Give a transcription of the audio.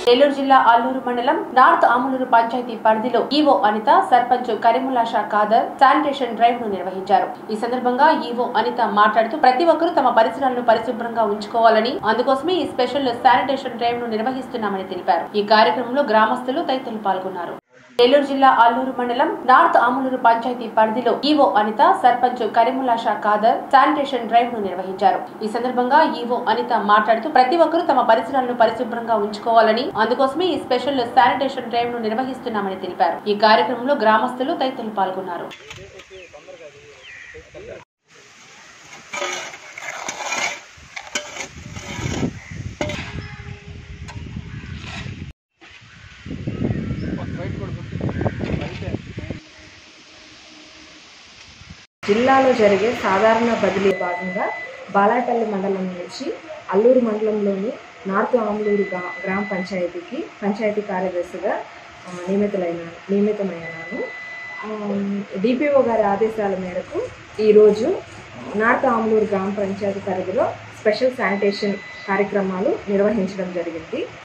నెల్లూరు జిల్లా ఆలూరు మండలం నార్త్ ఆములూరు పంచాయతీ పరిధిలో EO Anitha sarpanch Karimulla Shah Khader sanitation drive ను నిర్వహించారు ఈ సందర్భంగా ఈవో అనిత మాట్లాడుతూ ప్రతి ఒక్కరూ తమ పరిసరాలను పరిశుభ్రంగా ఉంచుకోవాలని అందుకోసమే ఈ స్పెషల్ శానిటేషన్ డ్రైవ్ ను నిర్వహిస్తున్నామని తెలిపారు ఈ కార్యక్రమంలో గ్రామస్తులు తదితరులు పాల్గొన్నారు నెల్లూరు జిల్లా ఆలూరు మండలం నార్త్ ఆములూరు పంచాయతీ పరిధిలో EO Anitha sarpanch Karimulla Shah Khader sanitation drive ను నిర్వహించారు ఈ సందర్భంగా ఈవో అనిత మాట్లాడుతూ ప్రతి ఒక్కరూ తమ పరిసరాలను పరిశుభ్రంగా ఉంచుకోవాలని అందుకోసమే ఈ స్పెషల్ శానిటేషన్ డ్రైవ్ ను నిర్వహిస్తున్నామని తెలిపారు ఈ కార్యక్రమంలో గ్రామస్తులు తదితరులు పాల్గొన్నారు జిల్లాలో జరిగే సాధారణ బదిలీ భాగంగా బాలాపల్లి మండలం నుంచి అల్లూరు మండలంలోని నార్త్ ఆమ్లూరు గా గ్రామ పంచాయతీకి పంచాయతీ కార్యదర్శిగా ఆ, నియమితులైన నియమితమయ్యాను డిపిఓ గారి ఆదేశాల మేరకు ఈరోజు నార్త్ ఆమ్లూరు గ్రామ పంచాయతీ పరిధిలో స్పెషల్ శానిటేషన్ కార్యక్రమాలు నిర్వహించడం జరిగింది